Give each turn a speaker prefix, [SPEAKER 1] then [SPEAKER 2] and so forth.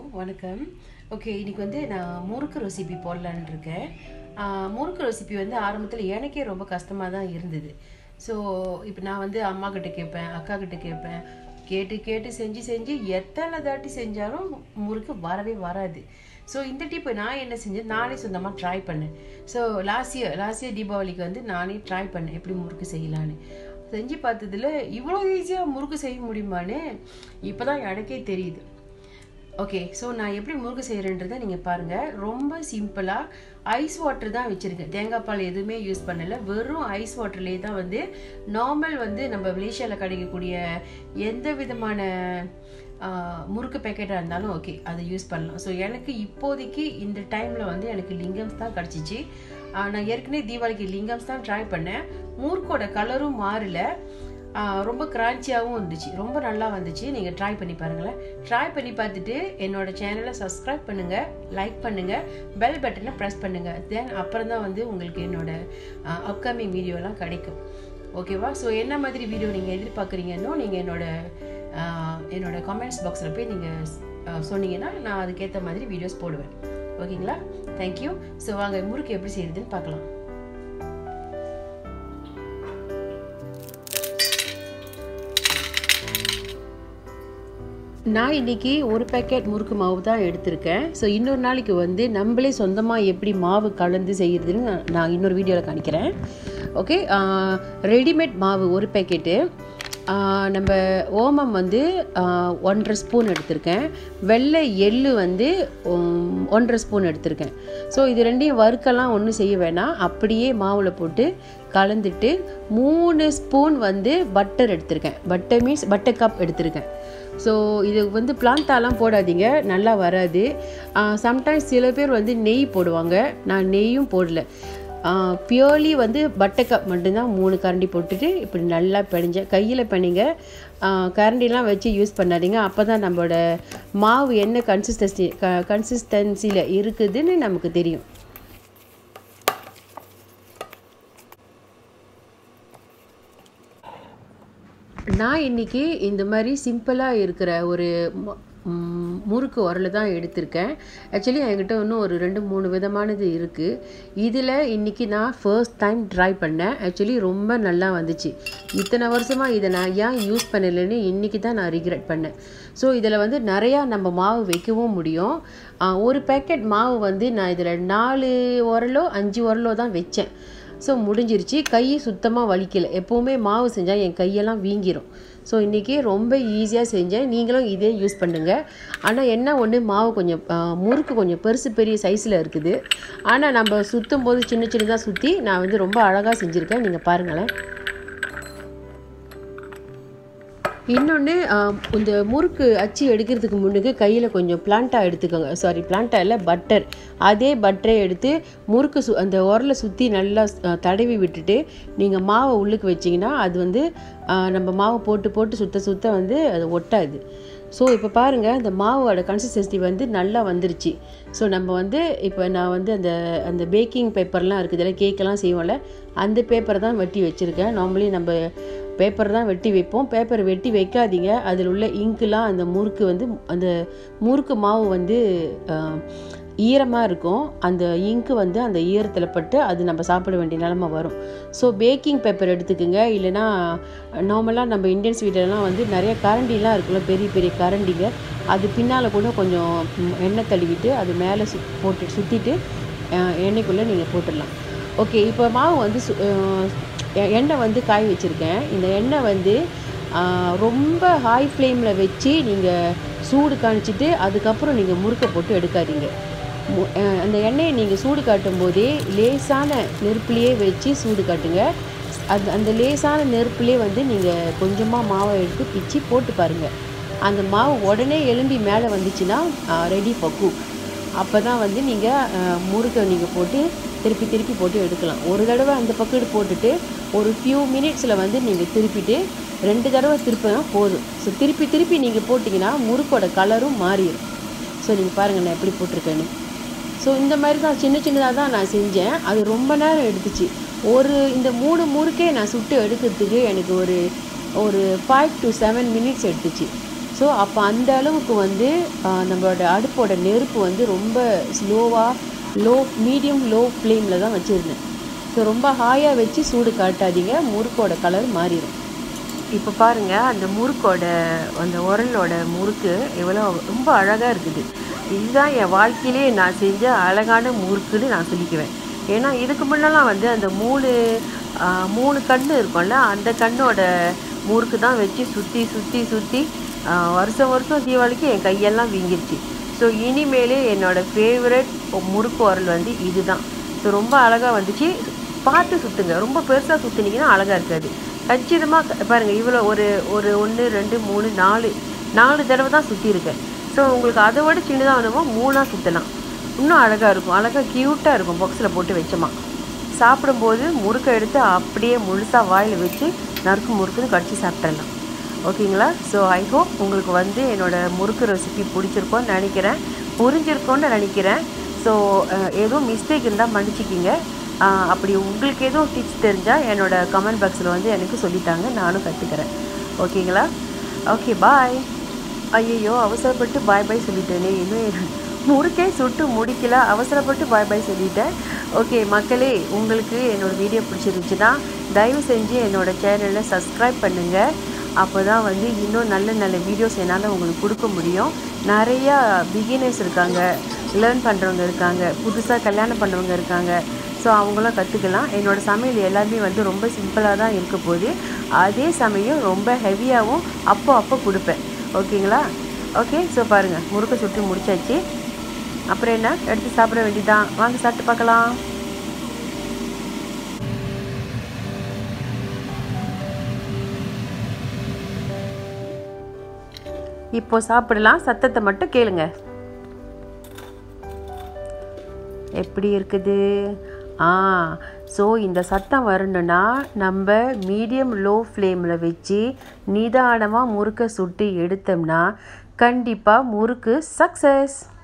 [SPEAKER 1] வணக்கம் ஓகே இன்னைக்கு வந்து நான் முறுக்கு ரெசிபி போடலான்னு இருக்கேன் ஆஹ் முறுக்கு ரெசிபி வந்து ஆரம்பத்தில் எனக்கே ரொம்ப கஷ்டமாக தான் இருந்தது ஸோ இப்போ நான் வந்து அம்மா கிட்ட கேட்பேன் அக்கா கிட்ட கேட்பேன் கேட்டு கேட்டு செஞ்சு செஞ்சு எத்தனை தாட்டி செஞ்சாலும் முறுக்கு வரவே வராது ஸோ இந்த டிப் நான் என்ன செஞ்சேன் நானே சொந்தமாக ட்ரை பண்ணேன் so last year last year தீபாவளிக்கு வந்து நானே ட்ரை பண்ணேன் எப்படி முறுக்கு செய்யலான்னு செஞ்சு பார்த்ததுல இவ்வளோ ஈஸியாக முறுக்கு செய்ய முடியுமான்னு இப்போ தான் எனக்கே தெரியுது ஓகே ஸோ நான் எப்படி முறுக்கு செய்கிறேன்றதை நீங்கள் பாருங்கள் ரொம்ப சிம்பிளாக ஐஸ் வாட்டர் தான் வச்சுருக்கேன் தேங்காய் பால் எதுவுமே யூஸ் பண்ணலை வெறும் ஐஸ் வாட்டர்லேயே தான் வந்து நார்மல் வந்து நம்ம மலேசியாவில் கிடைக்கக்கூடிய எந்த விதமான ஆஹ், முறுக்கு பேக்கெட்டாக இருந்தாலும் ஓகே அதை யூஸ் பண்ணலாம் ஸோ எனக்கு இப்போதைக்கு இந்த டைமில் வந்து எனக்கு லிங்கம்ஸ் தான் கிடச்சிச்சு நான் ஏற்கனவே தீபாவளிக்கு லிங்கம்ஸ் தான் ட்ரை பண்ணேன் முறுக்கோட கலரும் மாறல ஆஹ் ரொம்ப கிரான்ச்சியாகவும் இருந்துச்சு ரொம்ப நல்லா வந்துச்சு நீங்கள் ட்ரை பண்ணி பாருங்களேன் ட்ரை பண்ணி பார்த்துட்டு என்னோட சேனலை சப்ஸ்கிரைப் பண்ணுங்கள் லைக் பண்ணுங்கள் பெல் பட்டனை ப்ரெஸ் பண்ணுங்கள் தென் அப்புறம் தான் வந்து உங்களுக்கு என்னோட அப்கமிங் வீடியோலாம் கிடைக்கும் ஓகேவா ஸோ என்ன மாதிரி வீடியோ நீங்கள் எதிர்பார்க்குறீங்கன்னோ நீங்கள் என்னோட ஆஹ் என்னோட கமெண்ட்ஸ் பாக்ஸில் போய் நீங்கள் சொன்னீங்கன்னா நான் அதுக்கேற்ற மாதிரி வீடியோஸ் போடுவேன் ஓகேங்களா தேங்க்யூ ஸோ வாங்க முறுக்கு எப்படி செய்யுதுன்னு பார்க்கலாம் நான் இன்னைக்கு ஒரு பேக்கெட் முறுக்கு மாவு தான் எடுத்திருக்கேன் ஸோ இன்னொரு நாளைக்கு வந்து நம்மளே சொந்தமாக எப்படி மாவு கலந்து செய்கிறதுன்னு நான் நான் இன்னொரு வீடியோவில் காணிக்கிறேன் ஓகே ரெடிமேட் மாவு ஒரு பேக்கெட்டு நம்ம ஓமம் வந்து ஆஹ், ஒன்றரை ஸ்பூன் எடுத்திருக்கேன் வெள்ளை எள்ளு வந்து உம், ஒன்றரை ஸ்பூன் எடுத்திருக்கேன் ஸோ இது ரெண்டையும் வறுக்கெல்லாம் ஒன்றும் செய்ய வேணாம் அப்படியே மாவில் போட்டு கலந்துட்டு மூணு ஸ்பூன் வந்து பட்டர் எடுத்திருக்கேன் பட்டர் மீன்ஸ் பட்டர் கப் எடுத்திருக்கேன் ஸோ இது வந்து பிளான்ட்டாலாம் போடாதீங்க நல்லா வராது சம்டைம்ஸ் சில பேர் வந்து நெய் போடுவாங்க நான் நெய்யும் போடல பியூர்லி வந்து பட்டக்கப் மட்டும்தான் மூணு கரண்டி போட்டுட்டு இப்படி நல்லா பிணைஞ்ச கையில் பிணைங்க கரண்டிலாம் வச்சு யூஸ் பண்ணாதீங்க அப்போ தான் நம்மளோட மாவு என்ன கன்சிஸ்டன்சி க கன்சிஸ்டன்சியில் இருக்குதுன்னு நமக்கு தெரியும் நான் இன்னைக்கு இந்த மாதிரி சிம்பிளாக இருக்கிற ஒரு மு- ம், முறுக்கு உரலை தான் எடுத்திருக்கேன் ஆக்சுவலி என்கிட்ட இன்னும் ஒரு ரெண்டு மூணு விதமானது இருக்குது இதில் இன்னைக்கு நான் ஃபர்ஸ்ட் டைம் ட்ரை பண்ணேன் ஆக்சுவலி ரொம்ப நல்லா வந்துச்சு இத்தனை வருஷமாக இதை நான் ஏன் யூஸ் பண்ணலைன்னு இன்றைக்கி தான் நான் ரிக்ரெட் பண்ணேன் ஸோ இதில் வந்து நிறையா நம்ம மாவு வைக்கவும் முடியும் ஆ, ஒரு பேக்கெட் மாவு வந்து நான் இதில் நாலு உரலோ அஞ்சு உரலோ தான் வச்சேன் ஸோ முடிஞ்சிருச்சு கை சுத்தமாக வலிக்கலை எப்போவுமே மாவு செஞ்சால் என் கையெல்லாம் வீங்கிரும் ஸோ இன்றைக்கி ரொம்ப ஈஸியாக செஞ்சேன் நீங்களும் இதே யூஸ் பண்ணுங்கள் ஆனால் என்ன ஒன்று மாவு கொஞ்சம் ஆ, முறுக்கு கொஞ்சம் பெருசு பெரிய சைஸில் இருக்குது ஆனால் நம்ம சுற்றும் போது சின்ன சின்னதாக சுற்றி நான் வந்து ரொம்ப அழகாக செஞ்சுருக்கேன் நீங்கள் பாருங்களேன் இன்னொன்று இந்த முறுக்கு அச்சு எடுக்கிறதுக்கு முன்னுக்கு கையில் கொஞ்சம் பிளான்ட்டா எடுத்துக்கோங்க சாரி பிளான்ட்டா இல்லை பட்டர் அதே பட்டரை எடுத்து முறுக்கு சு அந்த உரலை சுற்றி நல்லா அஹ், தடவி விட்டுட்டு நீங்கள் மாவை உள்ளுக்கு வச்சிங்கன்னா அது வந்து அஹ், நம்ம மாவை போட்டு போட்டு சுத்த சுத்த வந்து அது ஒட்டாது ஸோ இப்போ பாருங்கள் இந்த மாவோட கன்சிஸ்டன்சி வந்து நல்லா வந்துருச்சு ஸோ நம்ம வந்து இப்போ நான் வந்து அந்த அந்த பேக்கிங் பேப்பர்லாம் இருக்குது இதெல்லாம் கேக்கெல்லாம் செய்வோம்ல அந்த பேப்பரை தான் வெட்டி வச்சுருக்கேன் நார்மலி நம்ம பேப்பர் தான் வெட்டி வைப்போம் பேப்பர் வெட்டி வைக்காதீங்க அதில் உள்ள இங்க்குலாம் அந்த முறுக்கு வந்து அந்த முறுக்கு மாவு வந்து ஈரமாக இருக்கும் அந்த இங்கு வந்து அந்த ஈரத்தில் பட்டு அது நம்ம சாப்பிட வேண்டிய நிலமை வரும் ஸோ பேக்கிங் பேப்பர் எடுத்துக்கோங்க இல்லைன்னா நார்மலாக நம்ம இந்தியன்ஸ் வீட்டிலலாம் வந்து நிறைய கரண்டிலாம் இருக்குல்ல பெரிய பெரிய கரண்டிங்க அது பின்னால் கூட கொஞ்சம் ம், எண்ணெய் தழுவிட்டு அது மேலே சு போட்டு சுற்றிட்டு எண்ணெய்க்குள்ளே நீங்கள் போட்டுடலாம் ஓகே இப்போ மாவு வந்து சு- அஹ், எ- எண்ணெய் வந்து காய வச்சுருக்கேன் இந்த எண்ணெய் வந்து ஆஹ், ரொம்ப ஹை ஃப்ளேமில் வச்சு நீங்கள் சூடு காணிச்சிட்டு அதுக்கப்புறம் நீங்கள் முறுக்கை போட்டு எடுக்காதீங்க மு- அஹ், அந்த எண்ணெயை நீங்கள் சூடு காட்டும் போதே லேசான நெருப்புலேயே வச்சு சூடு காட்டுங்க அது அந்த லேசான நெருப்புலேயே வந்து நீங்கள் கொஞ்சமாக மாவை எடுத்து பிச்சு போட்டு பாருங்கள் அந்த மாவு உடனே எலும்பி மேலே வந்துச்சுன்னா ரெடி for cook அப்போ தான் வந்து நீங்கள் முறுக்கை நீங்கள் போட்டு திருப்பி திருப்பி போட்டு எடுக்கலாம் ஒரு தடவை அந்த பக்கெட் போட்டுட்டு ஒரு ஃபியூ மினிட்ஸில் வந்து நீங்கள் திருப்பிட்டு ரெண்டு தடவை திருப்பினா போதும் ஸோ திருப்பி திருப்பி நீங்கள் போட்டிங்கன்னா முறுக்கோட கலரும் மாறிடும் ஸோ நீங்கள் பாருங்கள் நான் எப்படி போட்டிருக்கேன்னு ஸோ இந்த மாதிரி தான் சின்ன சின்னதாக தான் நான் செஞ்சேன் அது ரொம்ப நேரம் எடுத்துச்சு ஒரு இந்த மூணு முறுக்கே நான் சுட்டு எடுக்கிறதுக்கு எனக்கு ஒரு ஒரு ஃபைவ் டு செவன் மினிட்ஸ் எடுத்துச்சு ஸோ அப்போ அந்த அளவுக்கு வந்து ஆஹ், நம்மளோட அடுப்போட நெருப்பு வந்து ரொம்ப ஸ்லோவாக லோ மீடியம் லோ ஃப்ளேமில் தான் வச்சுருந்தேன் ஸோ ரொம்ப ஹாயாக வச்சு சூடு காட்டாதீங்க முறுக்கோட கலர் மாறிடும் இப்போ பாருங்க அந்த முறுக்கோட அந்த உரலோட முறுக்கு எவ்வளோ ரொம்ப அழகாக இருக்குது இதுதான் என் வாழ்க்கையிலே நான் செஞ்ச அழகான முறுக்குன்னு நான் சொல்லிக்குவேன் ஏன்னா இதுக்கு முன்னெல்லாம் வந்து அந்த மூணு ஆ, மூணு கண்ணு இருக்கும்ல அந்த கண்ணோட முறுக்கு தான் வச்சு சுற்றி சுற்றி சுற்றி வருஷம் வருஷம் தீபாவளிக்கு என் கையெல்லாம் வீங்கிருச்சு ஸோ இனிமேலே என்னோட ஃபேவரட் முறுக்கு உரல் வந்து இதுதான் ஸோ ரொம்ப அழகாக வந்துச்சு பார்த்து சுற்றுங்க ரொம்ப பெருசாக சுற்றுனீங்கன்னா அழகாக இருக்காது கச்சிதமாக பாருங்கள் இவ்வளோ ஒரு ஒரு ஒன்று ரெண்டு மூணு நாலு நாலு தடவை தான் சுற்றிருக்கேன் ஸோ உங்களுக்கு அதை விட சின்னதாக வேணுமோ மூணாக சுற்றலாம் இன்னும் அழகாக இருக்கும் அழகாக க்யூட்டாக இருக்கும் பாக்ஸில் போட்டு வச்சோமா சாப்பிடும்போது முறுக்கை எடுத்து அப்படியே முழுசாக வாயில் வச்சு நறுக்கு முறுக்குன்னு கடிச்சு சாப்பிட்றலாம் ஓகேங்களா ஸோ ஐ ஹோப் உங்களுக்கு வந்து என்னோடய முறுக்கு ரெசிபி பிடிச்சிருக்கோன்னு நினைக்கிறேன் புரிஞ்சிருக்கோன்னு நினைக்கிறேன் ஸோ எதுவும் மிஸ்டேக் இருந்தால் மன்னிச்சிக்கிங்க அஹ், அப்படி உங்களுக்கு எதுவும் டிப்ஸ் தெரிஞ்சால் என்னோட கமெண்ட் பாக்ஸில் வந்து எனக்கு சொல்லித்தாங்க நானும் கற்றுக்கிறேன் ஓகேங்களா ஓகே பாய் ஐயையோ அவசரப்பட்டு பாய் பாய் சொல்லிட்டேனே இன்னும் முறுக்கே சுட்டு முடிக்கல அவசரப்பட்டு பாய் பாய் சொல்லிட்டேன் ஓகே மக்களே உங்களுக்கு என்னோட வீடியோ பிடிச்சிருந்துச்சுன்னா தயவு செஞ்சு என்னோட சேனலை சப்ஸ்கிரைப் பண்ணுங்கள் அப்போ தான் வந்து இன்னும் நல்ல நல்ல வீடியோஸ் என்னால் உங்களுக்கு கொடுக்க முடியும் நிறையா பிகினர்ஸ் இருக்காங்க லேர்ன் பண்ணுறவங்க இருக்காங்க புதுசாக கல்யாணம் பண்ணவங்க இருக்காங்க ஸோ அவங்களும் கற்றுக்கலாம் என்னோடய சமையல் எல்லாமே வந்து ரொம்ப சிம்பிளாக தான் இருக்க போகுது அதே சமயம் ரொம்ப ஹெவியாகவும் அப்போ அப்போ கொடுப்பேன் ஓகேங்களா ஓகே ஸோ பாருங்கள் முறுக்கை சுட்டு முடிச்சாச்சு அப்புறம் என்ன எடுத்து சாப்பிட வேண்டியதான் வாங்க சாப்பிட்டு பார்க்கலாம் இப்போ சாப்பிடலாம் சத்தத்தை மட்டும் கேளுங்க எப்படி இருக்குது ஆ ஸோ இந்த சத்தம் வரணுன்னா நம்ம மீடியம் லோ ஃப்ளேமில் வச்சு நிதானமாக முறுக்கை சுட்டு எடுத்தோம்னா கண்டிப்பாக முறுக்கு சக்ஸஸ்